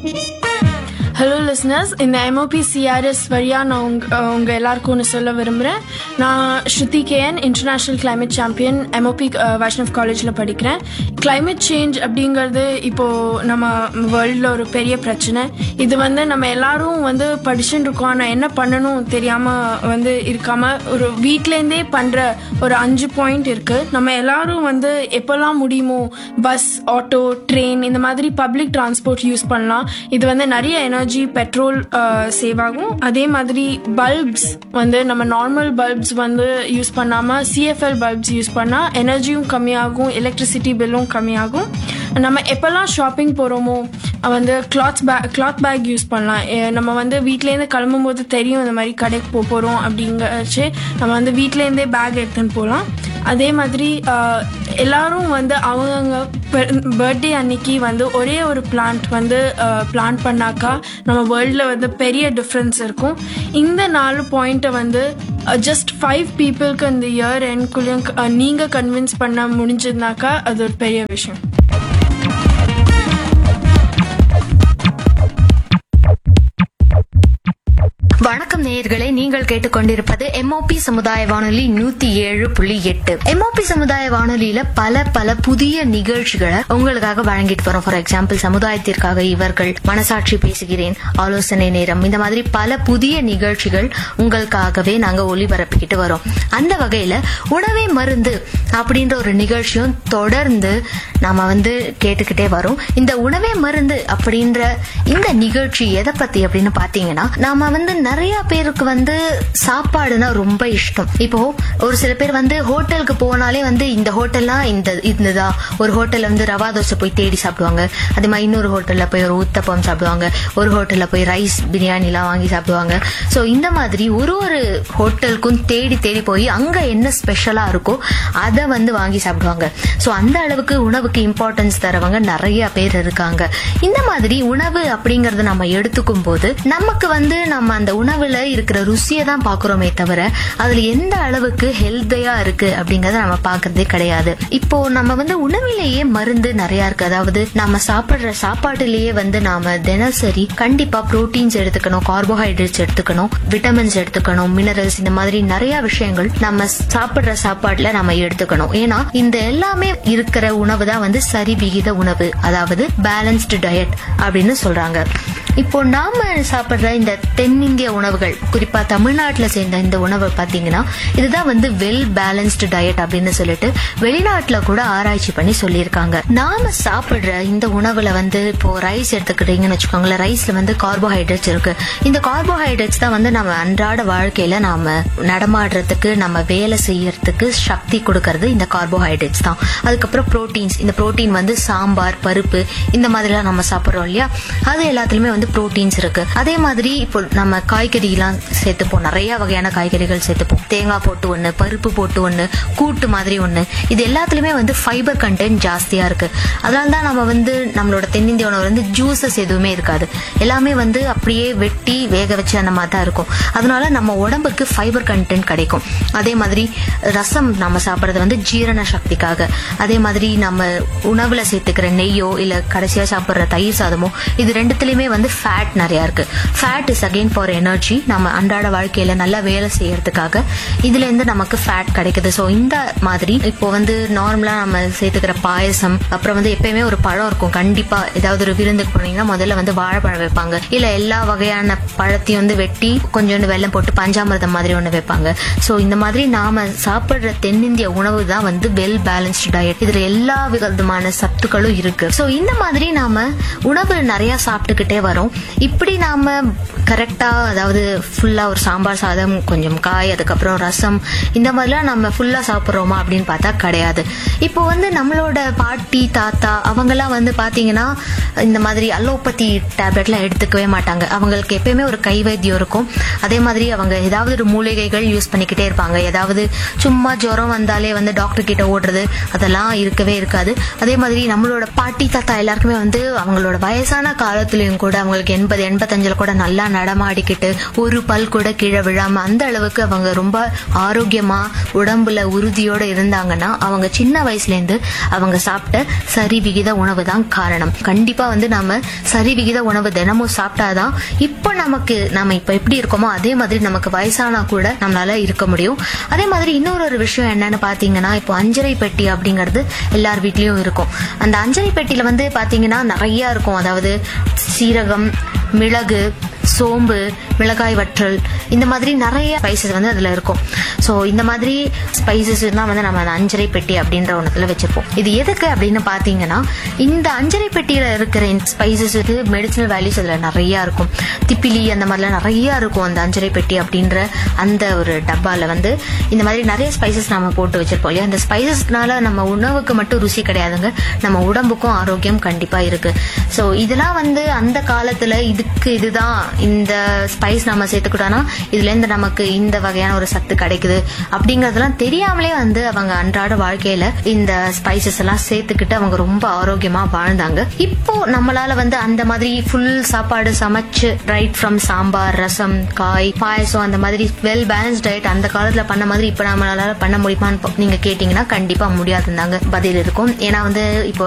hello listeners இந்த MOP CRS வழியா நான் உங்க உங்க எல்லாருக்கும் ஒன்று சொல்ல விரும்புகிறேன் நான் Shruti KN international climate champion MOP Vaishnav காலேஜில் படிக்கிறேன் climate சேஞ்ச் அப்படிங்கிறது இப்போ நம்ம வேர்ல்டில் ஒரு பெரிய பிரச்சனை இது வந்து நம்ம எல்லாரும் வந்து படிச்சுட்டு இருக்கோம் ஆனால் என்ன பண்ணணும் தெரியாமல் வந்து இருக்காம ஒரு வீட்டிலேருந்தே பண்ணுற ஒரு அஞ்சு பாயிண்ட் இருக்கு நம்ம எல்லாரும் வந்து எப்போல்லாம் முடியுமோ பஸ் ஆட்டோ ட்ரெயின் இந்த மாதிரி பப்ளிக் டிரான்ஸ்போர்ட் யூஸ் பண்ணலாம் இது வந்து நிறைய எனர்ஜி பெட்ரோல் சேவ் ஆகும் அதே மாதிரி பல்ப்ஸ் வந்து நம்ம நார்மல் பல்ப்ஸ் வந்து யூஸ் பண்ணாமல் சிஎஃப்எல் பல்ப்ஸ் யூஸ் பண்ணால் எனர்ஜியும் கம்மியாகும் எலக்ட்ரிசிட்டி பில்லும் கம்மியாகும் நம்ம எப்போல்லாம் ஷாப்பிங் போகிறோமோ வந்து cloth bag cloth bag use பண்ணலாம் எ, நம்ம வந்து வீட்டிலேருந்து கிளம்பும் போது தெரியும் இந்த மாதிரி கடைக்கு போக போகிறோம் அப்படிங்கச்சு நம்ம வந்து வீட்டிலேருந்தே பேக் எடுத்துன்னு போகலாம் அதே மாதிரி ஆஹ், எல்லாரும் வந்து அவங்கவுங்க பர்த்டே அன்னைக்கு வந்து ஒரே ஒரு பிளான்ட் வந்து பிளான்ட் பண்ணாக்கா நம்ம வேர்ல்டில் வந்து பெரிய டிஃப்ரென்ஸ் இருக்கும் இந்த நாலு பாயிண்ட்டை வந்து ஜஸ்ட் ஃபைவ் பீப்புளுக்கு இந்த இயர் எண்ட்குள்ளேயும் நீங்கள் கன்வின்ஸ் பண்ண முடிஞ்சதுனாக்கா அது ஒரு பெரிய விஷயம் வணக்கம் நேயர்களே நீங்கள் கேட்டுக்கொண்டிருப்பது எம்ஓபி சமுதாய வானொலி நூத்தி ஏழு புள்ளி எட்டு எம்ஓபி சமுதாய வானொலியில பல பல புதிய நிகழ்ச்சிகளை உங்களுக்காக வழங்கிட்டு வரோம் ஃபார் எக்ஸாம்பிள் சமுதாயத்திற்காக இவர்கள் மனசாட்சி பேசுகிறேன் ஆலோசனை நேரம் இந்த மாதிரி பல புதிய நிகழ்ச்சிகள் உங்களுக்காகவே நாங்க ஒளிபரப்பிக்கிட்டு வரோம் அந்த வகையில உணவே மருந்து அப்படின்ற ஒரு நிகழ்ச்சியும் தொடர்ந்து நாம வந்து கேட்டுக்கிட்டே வரோம் இந்த உணவே மருந்து அப்படின்ற இந்த நிகழ்ச்சி எதை பத்தி அப்படின்னு பாத்தீங்கன்னா நாம வந்து நிறைய பேருக்கு வந்து சாப்பாடுனா ரொம்ப இஷ்டம் இப்போ ஒரு சில பேர் வந்து ஹோட்டலுக்கு போனாலே வந்து இந்த ஹோட்டல்லாம் இந்த இதுதா ஒரு ஹோட்டல்ல வந்து ரவா தோசை போய் தேடி சாப்பிடுவாங்க அதே மாதிரி இன்னொரு ஹோட்டல்ல போய் ஒரு ஊத்தப்பம் சாப்பிடுவாங்க ஒரு ஹோட்டல்ல போய் ரைஸ் பிரியாணி எல்லாம் வாங்கி சாப்பிடுவாங்க சோ இந்த மாதிரி ஒரு ஒரு ஹோட்டலுக்கும் தேடி தேடி போய் அங்க என்ன ஸ்பெஷலா இருக்கோ அதை வந்து வாங்கி சாப்பிடுவாங்க சோ அந்த அளவுக்கு உணவுக்கு இம்பார்ட்டன்ஸ் தரவங்க நிறைய பேர் இருக்காங்க இந்த மாதிரி உணவு அப்படிங்கறத நம்ம எடுத்துக்கும் போது நமக்கு வந்து நம்ம அந்த உணவுல இருக்கிற ருசியை தான் பாக்குறோமே தவிர அதுல எந்த அளவுக்கு ஹெல்த்தியா இருக்கு அப்படிங்கறத நம்ம பாக்குறதே கிடையாது இப்போ நம்ம வந்து உணவிலேயே மருந்து நிறைய இருக்கு அதாவது நம்ம சாப்பிடுற சாப்பாட்டிலேயே வந்து நாம தினசரி கண்டிப்பா புரோட்டீன்ஸ் எடுத்துக்கணும் கார்போஹைட்ரேட்ஸ் எடுத்துக்கணும் விட்டமின்ஸ் எடுத்துக்கணும் மினரல்ஸ் இந்த மாதிரி நிறைய விஷயங்கள் நம்ம சாப்பிடுற சாப்பாட்டுல நம்ம எடுத்துக்கணும் ஏன்னா இந்த எல்லாமே இருக்கிற உணவு தான் வந்து சரி விகித உணவு அதாவது பேலன்ஸ்டு டயட் அப்படின்னு சொல்றாங்க இப்போ நாம சாப்பிடுற இந்த தென்னிந்திய உணவுகள் குறிப்பா தமிழ்நாட்டுல சேர்ந்த இந்த உணவு பாத்தீங்கன்னா இதுதான் வந்து வெல் பேலன்ஸ்டு டயட் அப்படின்னு சொல்லிட்டு வெளிநாட்டுல கூட ஆராய்ச்சி பண்ணி சொல்லியிருக்காங்க நாம சாப்பிடுற இந்த உணவுல வந்து இப்போ ரைஸ் எடுத்துக்கிட்டீங்கன்னு வச்சுக்கோங்களேன் ரைஸ்ல வந்து கார்போஹைட்ரேட்ஸ் இருக்கு இந்த கார்போஹைட்ரேட்ஸ் தான் வந்து நம்ம அன்றாட வாழ்க்கையில நாம நடமாடுறதுக்கு நம்ம வேலை செய்யறதுக்கு சக்தி கொடுக்கறது இந்த கார்போஹைட்ரேட்ஸ் தான் அதுக்கப்புறம் புரோட்டீன்ஸ் இந்த புரோட்டீன் வந்து சாம்பார் பருப்பு இந்த மாதிரிலாம் நம்ம சாப்பிடுறோம் இல்லையா அது எல்லாத்துலயுமே வந்து புரோட்டீன்ஸ் இருக்கு அதே மாதிரி இப்போ நம்ம காய்கறி எல்லாம் சேர்த்துப்போம் நிறைய வகையான காய்கறிகள் சேர்த்துப்போம் தேங்காய் போட்டு ஒண்ணு பருப்பு போட்டு ஒண்ணு கூட்டு மாதிரி ஒண்ணு இது எல்லாத்துலயுமே வந்து ஃபைபர் கண்டென்ட் ஜாஸ்தியா இருக்கு அதனால தான் நம்ம வந்து நம்மளோட தென்னிந்திய உணவு வந்து ஜூசஸ் எதுவுமே இருக்காது எல்லாமே வந்து அப்படியே வெட்டி வேக வச்சு அந்த மாதிரி தான் இருக்கும் அதனால நம்ம உடம்புக்கு ஃபைபர் கண்டென்ட் கிடைக்கும் அதே மாதிரி ரசம் நம்ம சாப்பிடுறது வந்து ஜீரண சக்திக்காக அதே மாதிரி நம்ம உணவுல சேர்த்துக்கிற நெய்யோ இல்ல கடைசியா சாப்பிடுற தயிர் சாதமோ இது ரெண்டுத்துலயுமே வந்து ஃபேட் நிறைய இருக்கு fat is again for energy நம்ம அன்றாட வாழ்க்கையில நல்லா வேலை செய்யறதுக்காக இதுல இருந்து நமக்கு ஃபேட் கிடைக்குது சோ இந்த மாதிரி இப்போ வந்து நார்மலா நம்ம சேர்த்துக்கிற பாயசம் அப்புறம் வந்து எப்பயுமே ஒரு பழம் இருக்கும் கண்டிப்பா ஏதாவது ஒரு விருந்துக்கு போனீங்கன்னா முதல்ல வந்து வாழைப்பழம் வைப்பாங்க இல்ல எல்லா வகையான பழத்தையும் வந்து வெட்டி கொஞ்சோண்டு வெல்லம் போட்டு பஞ்சாமிர்தம் மாதிரி ஒண்ணு வைப்பாங்க சோ இந்த மாதிரி நாம சாப்பிடுற தென்னிந்திய உணவு தான் வந்து வெல் பேலன்ஸ்டு டயட் இதுல எல்லா விதமான சத்துக்களும் இருக்கு சோ இந்த மாதிரி நாம உணவு நிறைய சாப்பிட்டுக்கிட்டே வரோம் இப்படி நாம கரெக்டா அதாவது ஃபுல்லா ஒரு சாம்பார் சாதம் கொஞ்சம் காய் அதுக்கப்புறம் ரசம் இந்த மாதிரிலாம் நம்ம ஃபுல்லா சாப்பிடுறோமா அப்படின்னு பார்த்தா கிடையாது இப்போ வந்து நம்மளோட பாட்டி தாத்தா அவங்கெல்லாம் வந்து பாத்தீங்கன்னா இந்த மாதிரி அலோபதி டேப்லெட்லாம் எடுத்துக்கவே மாட்டாங்க அவங்களுக்கு எப்பயுமே ஒரு கை வைத்தியம் இருக்கும் அதே மாதிரி அவங்க ஏதாவது ஒரு மூலிகைகள் யூஸ் பண்ணிக்கிட்டே இருப்பாங்க ஏதாவது சும்மா ஜுரம் வந்தாலே வந்து டாக்டர் கிட்ட ஓடுறது அதெல்லாம் இருக்கவே இருக்காது அதே மாதிரி நம்மளோட பாட்டி தாத்தா எல்லாருக்குமே வந்து அவங்களோட வயசான காலத்துலயும் கூட அவங்க அவங்களுக்கு எண்பது எண்பத்தஞ்சுல கூட நல்லா நடமாடிக்கிட்டு ஒரு பல் கூட கீழே விழாம அந்த அளவுக்கு அவங்க ரொம்ப ஆரோக்கியமா உடம்புல உறுதியோட இருந்தாங்கன்னா அவங்க சின்ன வயசுல இருந்து அவங்க சாப்பிட்ட சரி விகித உணவு தான் காரணம் கண்டிப்பா வந்து நாம சரி விகித உணவு தினமும் சாப்பிட்டாதான் இப்போ நமக்கு நம்ம இப்ப எப்படி இருக்கோமோ அதே மாதிரி நமக்கு வயசானா கூட நம்மளால இருக்க முடியும் அதே மாதிரி இன்னொரு ஒரு விஷயம் என்னன்னு பாத்தீங்கன்னா இப்போ அஞ்சரை பெட்டி அப்படிங்கிறது எல்லார் வீட்லயும் இருக்கும் அந்த அஞ்சரை பெட்டியில வந்து பாத்தீங்கன்னா நிறைய இருக்கும் அதாவது சீரகம் மிளகு சோம்பு மிளகாய் வற்றல் இந்த மாதிரி நிறைய ஸ்பைசஸ் வந்து அதுல இருக்கும் ஸோ இந்த மாதிரி ஸ்பைசஸ் தான் வந்து நம்ம அந்த அஞ்சரை பெட்டி அப்படின்ற ஒன்றத்துல வச்சிருப்போம் இது எதுக்கு அப்படின்னு பாத்தீங்கன்னா இந்த அஞ்சரை பெட்டியில இருக்கிற ஸ்பைசஸ் வந்து மெடிசனல் வேல்யூஸ் அதுல நிறைய இருக்கும் திப்பிலி அந்த மாதிரிலாம் நிறைய இருக்கும் அந்த அஞ்சரை பெட்டி அப்படின்ற அந்த ஒரு டப்பால வந்து இந்த மாதிரி நிறைய ஸ்பைசஸ் நம்ம போட்டு வச்சிருப்போம் இல்லையா அந்த ஸ்பைசஸ்னால நம்ம உணவுக்கு மட்டும் ருசி கிடையாதுங்க நம்ம உடம்புக்கும் ஆரோக்கியம் கண்டிப்பா இருக்கு ஸோ இதெல்லாம் வந்து அந்த காலத்துல இதுக்கு இதுதான் இந்த ஸ்பைஸ் நம்ம சேர்த்துக்கிட்டோம்னா இதுல இருந்து நமக்கு இந்த வகையான ஒரு சத்து கிடைக்குது அப்படிங்கறதெல்லாம் தெரியாமலே வந்து அவங்க அன்றாட வாழ்க்கையில இந்த ஸ்பைசஸ் எல்லாம் சேர்த்துக்கிட்டு அவங்க ரொம்ப ஆரோக்கியமா வாழ்ந்தாங்க இப்போ நம்மளால வந்து அந்த மாதிரி ஃபுல் சாப்பாடு சமைச்சு ரைட் ஃப்ரம் சாம்பார் ரசம் காய் பாயசம் அந்த மாதிரி வெல் பேலன்ஸ் டயட் அந்த காலத்துல பண்ண மாதிரி இப்ப நம்மளால பண்ண முடியுமான்னு நீங்க கேட்டீங்கன்னா கண்டிப்பா முடியாதுந்தாங்க பதில் இருக்கும் ஏன்னா வந்து இப்போ